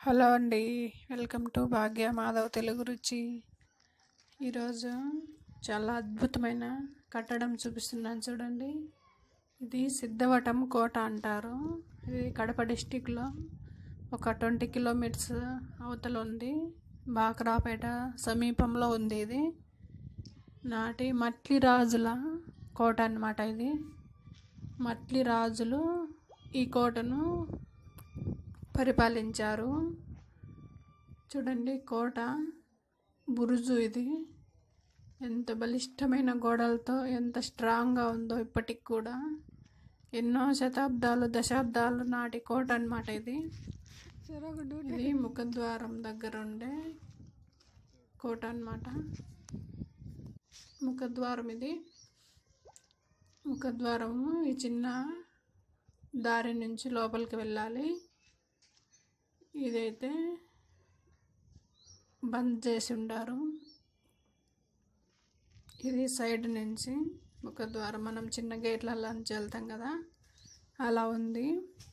hello అండి welcome to Bhagya Madhav Telugu Ruchi ఈరోజు చాలా అద్భుతమైన కట్టడం చూపిస్తున్నాను చూడండి ఇది సిద్ధవటం కోట అంటారు ఇది కడప డిస్టిక్లో ఒక ట్వంటీ కిలోమీటర్స్ అవతల ఉంది బాక్రాపేట సమీపంలో ఉంది ఇది నాటి మట్లి రాజుల కోట అన్నమాట ఇది మట్లి రాజులు ఈ కోటను పరిపాలించారు చూడండి కోట బురుజు ఇది ఎంత బలిష్టమైన గోడలతో ఎంత స్ట్రాంగ్గా ఉందో ఇప్పటికి కూడా ఎన్నో శతాబ్దాలు దశాబ్దాలు నాటి కోట అన్నమాట ఇది ఇది ముఖద్వారం దగ్గర ఉండే కోట అన్నమాట ముఖద్వారం ఇది ముఖద్వారము ఈ చిన్న దారి నుంచి లోపలికి వెళ్ళాలి ఇదైతే బంద్ చేసి ఉండారు ఇది సైడ్ నుంచి ఒక ద్వారం మనం చిన్న గేట్లలో నుంచి వెళ్తాం కదా అలా ఉంది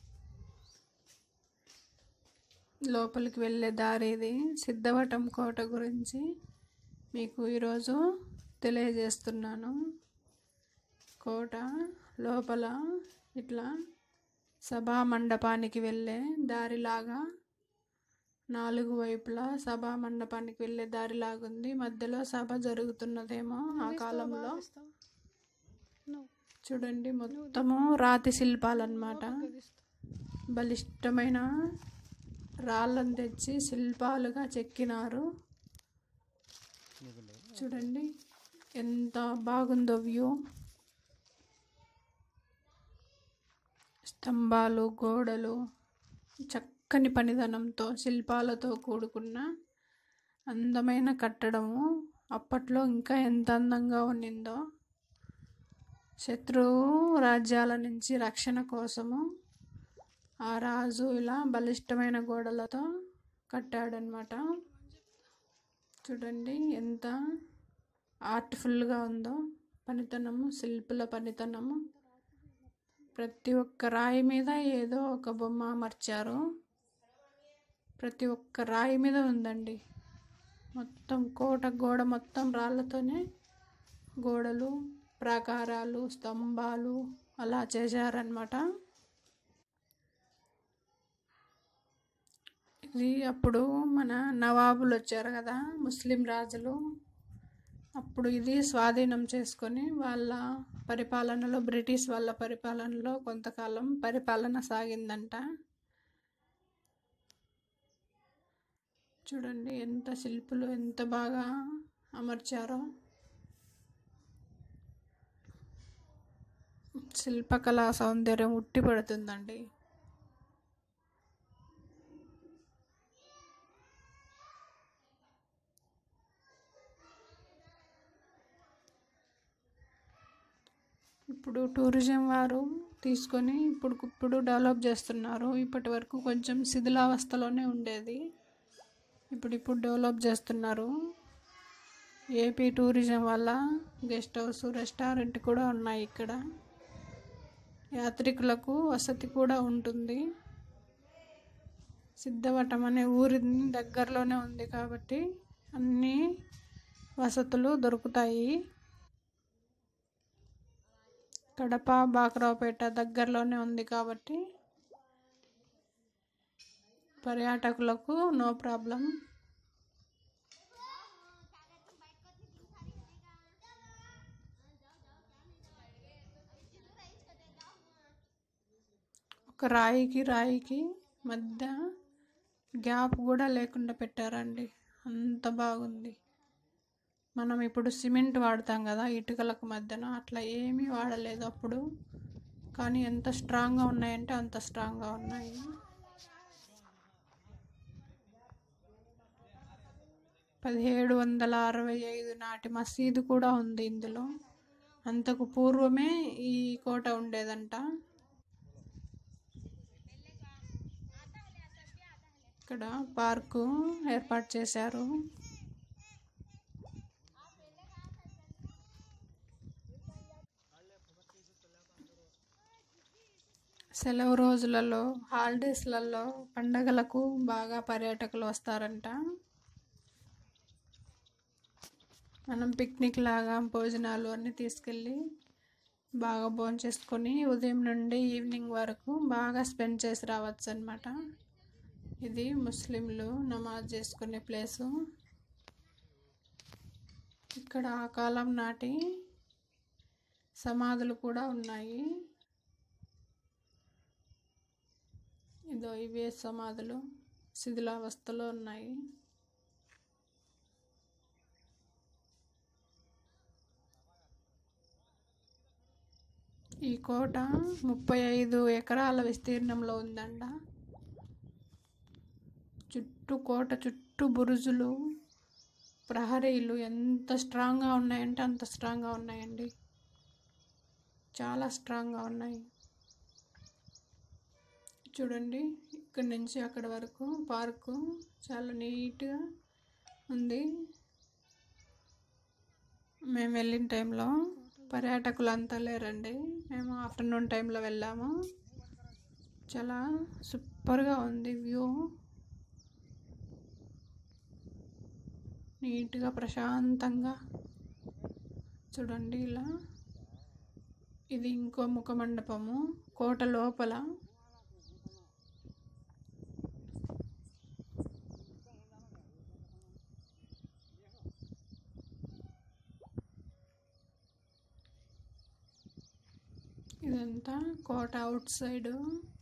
లోపలికి వెళ్ళే దారి ఇది సిద్ధవటం కోట గురించి మీకు ఈరోజు తెలియజేస్తున్నాను కోట లోపల ఇట్లా సభా మండపానికి వెళ్ళే దారిలాగా నాలుగు వైపులా సభా మండపానికి వెళ్ళే దారిలాగా ఉంది మధ్యలో సభ జరుగుతున్నదేమో ఆ కాలంలో చూడండి మొత్తము రాతి శిల్పాలన్నమాట బలిష్టమైన రాళ్ళను తెచ్చి శిల్పాలుగా చెక్కినారు చూడండి ఎంత బాగుందో వ్యూ స్తంభాలు గోడలు చక్కని పనిదనంతో శిల్పాలతో కూడుకున్న అందమైన కట్టడము అప్పట్లో ఇంకా ఎంత అందంగా ఉన్నిందో శత్రువు రాజ్యాల నుంచి రక్షణ కోసము ఆ రాజు ఇలా బలిష్టమైన గోడలతో కట్టాడనమాట చూడండి ఎంత ఆర్ట్ఫుల్గా ఉందో పనితనము శిల్పుల పనితనము ప్రతి ఒక్క రాయి మీద ఏదో ఒక బొమ్మ అమర్చారు ప్రతి ఒక్క రాయి మీద ఉందండి మొత్తం కోట గోడ మొత్తం రాళ్ళతోనే గోడలు ప్రాకారాలు స్తంభాలు అలా చేశారనమాట ఇది అప్పుడు మన నవాబులు వచ్చారు కదా ముస్లిం రాజులు అప్పుడు ఇది స్వాధీనం చేసుకొని వాళ్ళ పరిపాలనలో బ్రిటిష్ వాళ్ళ పరిపాలనలో కొంతకాలం పరిపాలన సాగిందంట చూడండి ఎంత శిల్పులు ఎంత బాగా అమర్చారో శిల్పకళా సౌందర్యం ఉట్టి పడుతుందండి ఇప్పుడు టూరిజం వారు తీసుకొని ఇప్పుడు ఇప్పుడు డెవలప్ చేస్తున్నారు ఇప్పటి వరకు కొంచెం శిథిలావస్థలోనే ఉండేది ఇప్పుడు ఇప్పుడు డెవలప్ చేస్తున్నారు ఏపీ టూరిజం వల్ల గెస్ట్ హౌస్ రెస్టారెంట్ కూడా ఉన్నాయి ఇక్కడ యాత్రికులకు వసతి కూడా ఉంటుంది సిద్ధవటం అనే ఊరి దగ్గరలోనే ఉంది కాబట్టి అన్ని వసతులు దొరుకుతాయి కడప బాక్రావుపేట దగ్గరలోనే ఉంది కాబట్టి పర్యాటకులకు నో ప్రాబ్లం ఒక రాయికి రాయికి మధ్య గ్యాప్ కూడా లేకుండా పెట్టారండి అంత బాగుంది మనం ఇప్పుడు సిమెంట్ వాడతాం కదా ఇటుకలకు మధ్యన అట్లా ఏమీ వాడలేదు అప్పుడు కానీ ఎంత స్ట్రాంగ్గా ఉన్నాయంటే అంత స్ట్రాంగ్గా ఉన్నాయి పదిహేడు వందల అరవై ఐదు నాటి మసీదు కూడా ఉంది ఇందులో అంతకు పూర్వమే ఈ కోట ఉండేదంట ఇక్కడ పార్కు ఏర్పాటు చేశారు సెలవు రోజులలో హాలిడేస్లలో పండగలకు బాగా పర్యాటకులు వస్తారంట మనం పిక్నిక్ లాగా భోజనాలు అన్నీ తీసుకెళ్ళి బాగా భోంచేసుకొని ఉదయం నుండి ఈవినింగ్ వరకు బాగా స్పెండ్ చేసి రావచ్చు అనమాట ఇది ముస్లింలు నమాజ్ చేసుకునే ప్లేసు ఇక్కడ ఆ కాలం నాటి సమాధులు కూడా ఉన్నాయి ఇదో ఇవే సమాధులు శిథిలావస్థలో ఉన్నాయి ఈ కోట ముప్పై ఐదు ఎకరాల విస్తీర్ణంలో ఉందంట చుట్టూ కోట చుట్టూ బురుజులు ప్రహరీలు ఎంత స్ట్రాంగ్గా ఉన్నాయంటే అంత స్ట్రాంగ్గా ఉన్నాయండి చాలా స్ట్రాంగ్గా ఉన్నాయి చూడండి ఇక్కడి నుంచి అక్కడ వరకు పార్కు చాలా నీట్గా ఉంది మేము వెళ్ళిన టైంలో పర్యాటకులు అంతా లేరండి మేము ఆఫ్టర్నూన్ టైంలో వెళ్ళాము చాలా సూపర్గా ఉంది వ్యూ నీట్గా ప్రశాంతంగా చూడండి ఇలా ఇది ఇంకో ముఖ మండపము కోట లోపల ఇదంతా కోట అవుట్ సైడ్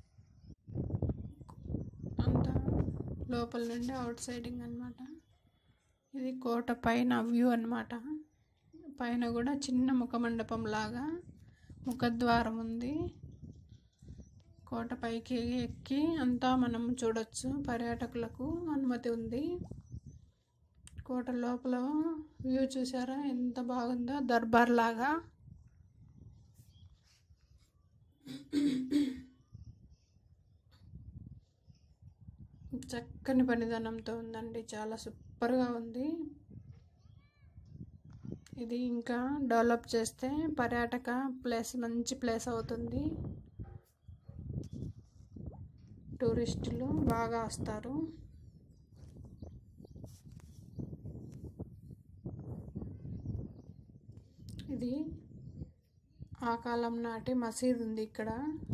అంతా లోపల నుండి అవుట్ సైడింగ్ అనమాట ఇది కోట పైన వ్యూ అనమాట పైన కూడా చిన్న ముఖమండపం లాగా ముఖద్వారం ఉంది కోట పైకి ఎక్కి అంతా మనం చూడొచ్చు పర్యాటకులకు అనుమతి ఉంది కోట లోపల వ్యూ చూసారా ఎంత బాగుందో దర్బార్ లాగా చక్కని పనిదనంతో ఉందండి చాలా సూపర్గా ఉంది ఇది ఇంకా డెవలప్ చేస్తే పర్యాటక ప్లేస్ మంచి ప్లేస్ అవుతుంది టూరిస్టులు బాగా వస్తారు ఇది ఆ కాలం నాటి మసీద్ ఉంది ఇక్కడ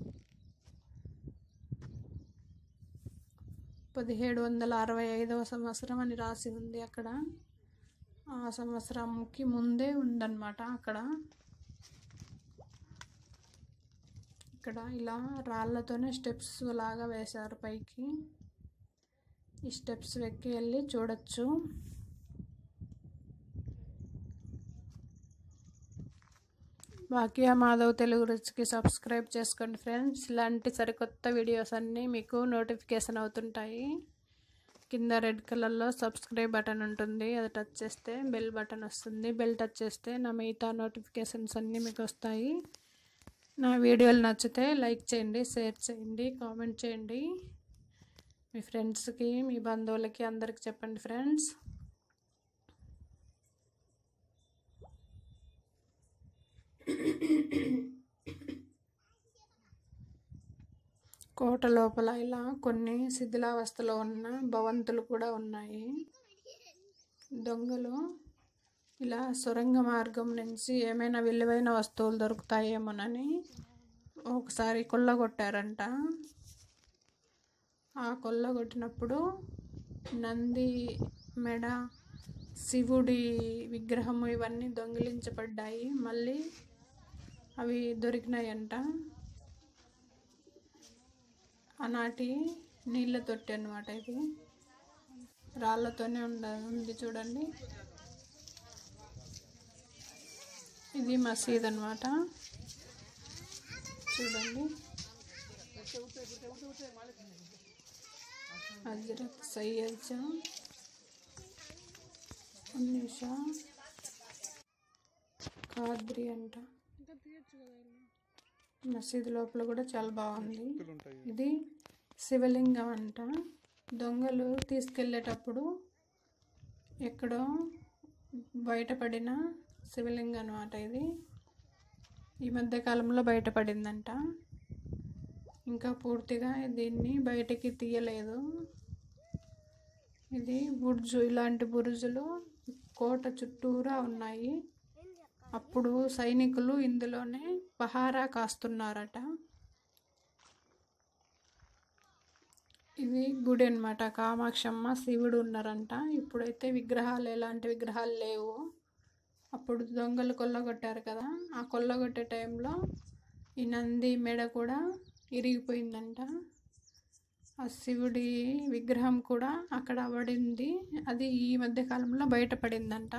పదిహేడు వందల అరవై ఐదవ సంవత్సరం అని రాసి ఉంది అక్కడ ఆ సంవత్సరంకి ముందే ఉందన్నమాట అక్కడ ఇక్కడ ఇలా రాళ్ళతోనే స్టెప్స్ లాగా వేశారు పైకి ఈ స్టెప్స్ ఎక్కి వెళ్ళి చూడొచ్చు బాకియా మాధవ్ తెలుగు రుచికి సబ్స్క్రైబ్ చేసుకోండి ఫ్రెండ్స్ ఇలాంటి సరికొత్త వీడియోస్ అన్నీ మీకు నోటిఫికేషన్ అవుతుంటాయి కింద రెడ్ కలర్లో సబ్స్క్రైబ్ బటన్ ఉంటుంది అది టచ్ చేస్తే బెల్ బటన్ వస్తుంది బెల్ టచ్ చేస్తే నా మిగతా నోటిఫికేషన్స్ అన్నీ మీకు వస్తాయి నా వీడియోలు నచ్చితే లైక్ చేయండి షేర్ చేయండి కామెంట్ చేయండి మీ ఫ్రెండ్స్కి మీ బంధువులకి అందరికి చెప్పండి ఫ్రెండ్స్ కోట లోపల ఇలా కొన్ని శిథిలావస్థలో ఉన్న భవంతులు కూడా ఉన్నాయి దొంగలు ఇలా సొరంగ మార్గం నుంచి ఏమైనా విలువైన వస్తువులు దొరుకుతాయేమోనని ఒకసారి కొల్లగొట్టారంట ఆ కొల్లగొట్టినప్పుడు నంది మెడ శివుడి విగ్రహము ఇవన్నీ దొంగిలించబడ్డాయి మళ్ళీ అవి దొరికినాయంట ఆనాటి నీళ్ళ తొట్టి అనమాట ఇది రాళ్ళతోనే ఉండ ఉంది చూడండి ఇది మసీద్ అనమాట చూడండి హజరత్ సయ్యద్ షా ఉన్నీషా ఖాద్రి అంట మసీద్ లోపల కూడా చాలా బాగుంది ఇది శివలింగం అంట దొంగలు తీసుకెళ్ళేటప్పుడు ఎక్కడో బయటపడిన శివలింగం అనమాట ఇది ఈ మధ్య కాలంలో బయటపడిందంట ఇంకా పూర్తిగా దీన్ని బయటికి తీయలేదు ఇది బుర్జు ఇలాంటి బురుజులు కోట చుట్టూరా ఉన్నాయి అప్పుడు సైనికులు ఇందులోనే పహారా కాస్తున్నారట ఇది గుడి అనమాట కామాక్షమ్మ శివుడు ఉన్నారంట ఇప్పుడైతే విగ్రహాలు ఎలాంటి విగ్రహాలు లేవు అప్పుడు దొంగలు కొల్లగొట్టారు కదా ఆ కొల్లగొట్టే టైంలో ఈ నంది మెడ కూడా ఇరిగిపోయిందంట ఆ శివుడి విగ్రహం కూడా అక్కడ పడింది అది ఈ మధ్య కాలంలో బయటపడిందంట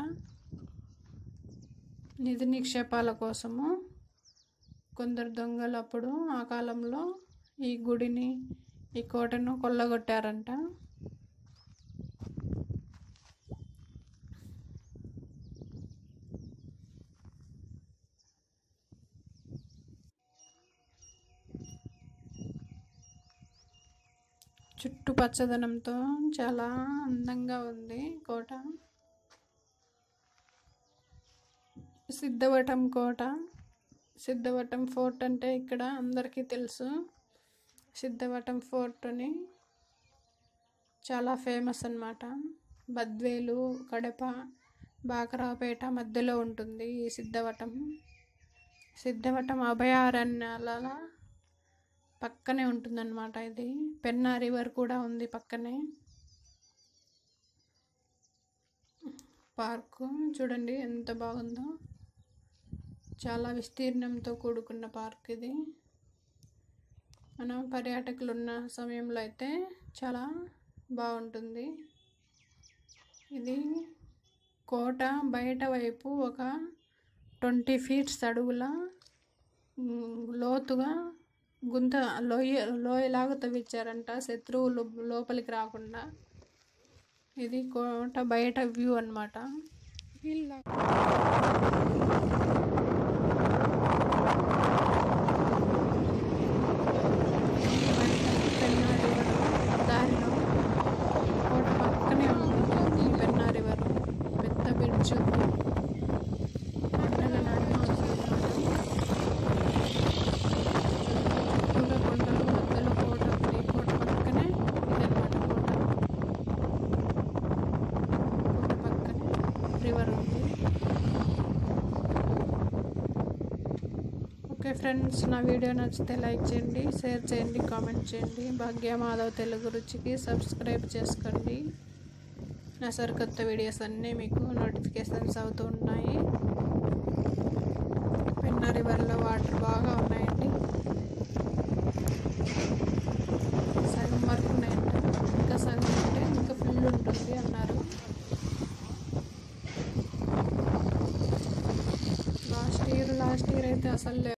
నిధి నిక్షేపాల కోసము కొందరు దొంగలు అప్పుడు ఆ కాలంలో ఈ గుడిని ఈ కోటను కొల్లగొట్టారంట చుట్టూ పచ్చదనంతో చాలా అందంగా ఉంది కోట సిద్ధవటం కోట సిద్ధవటం ఫోర్ట్ అంటే ఇక్కడ అందరికీ తెలుసు సిద్ధవటం ఫోర్ట్ అని చాలా ఫేమస్ అన్నమాట బద్వేలు కడప బాకరాపేట మధ్యలో ఉంటుంది ఈ సిద్ధవటం సిద్ధవటం అభయారణ్యాల పక్కనే ఉంటుందన్నమాట ఇది పెన్నా రివర్ కూడా ఉంది పక్కనే పార్కు చూడండి ఎంత బాగుందో చాలా విస్తీర్ణంతో కూడుకున్న పార్క్ ఇది మనం పర్యాటకులు ఉన్న సమయంలో అయితే చాలా బాగుంటుంది ఇది కోట బయట వైపు ఒక ట్వంటీ ఫీట్స్ అడుగుల మ్, లోతుగా గుంత లోయ లోయలాగా తవ్వించారంట శత్రువులు లోపలికి రాకుండా ఇది కోట బయట వ్యూ అన్నమాట పెన్నా రివర్ దారిలో కోట పక్కనే ఉంటుంది ఈ పెన్నా రివర్ పెద్ద బ్రిడ్జ్ ఉంది కొండల నడుమ చుట్టూరా కొండలు మధ్యలో కోట ఉంది కోట పక్కనే ఇదన్నమాట కోట కోట పక్కనే రివర్ ఉంది ఓకే ఫ్రెండ్స్ నా వీడియో నచ్చితే లైక్ చేయండి షేర్ చేయండి కామెంట్ చేయండి భాగ్య మాధవ్ తెలుగు రుచికి సబ్స్క్రైబ్ చేసుకోండి నా సరికొత్త వీడియోస్ అన్నీ మీకు నోటిఫికేషన్స్ అవుతూ ఉన్నాయి పెన్నా రివర్లో వాటర్ బాగా ఉన్నాయండి సగం వరకు ఉన్నాయంట ఇంకా సగం ఉంటే ఇంకా ఫుల్ ఉంటుంది అన్నారు లాస్ట్ ఇయర్ లాస్ట్ ఇయర్ అయితే అసలు లేవు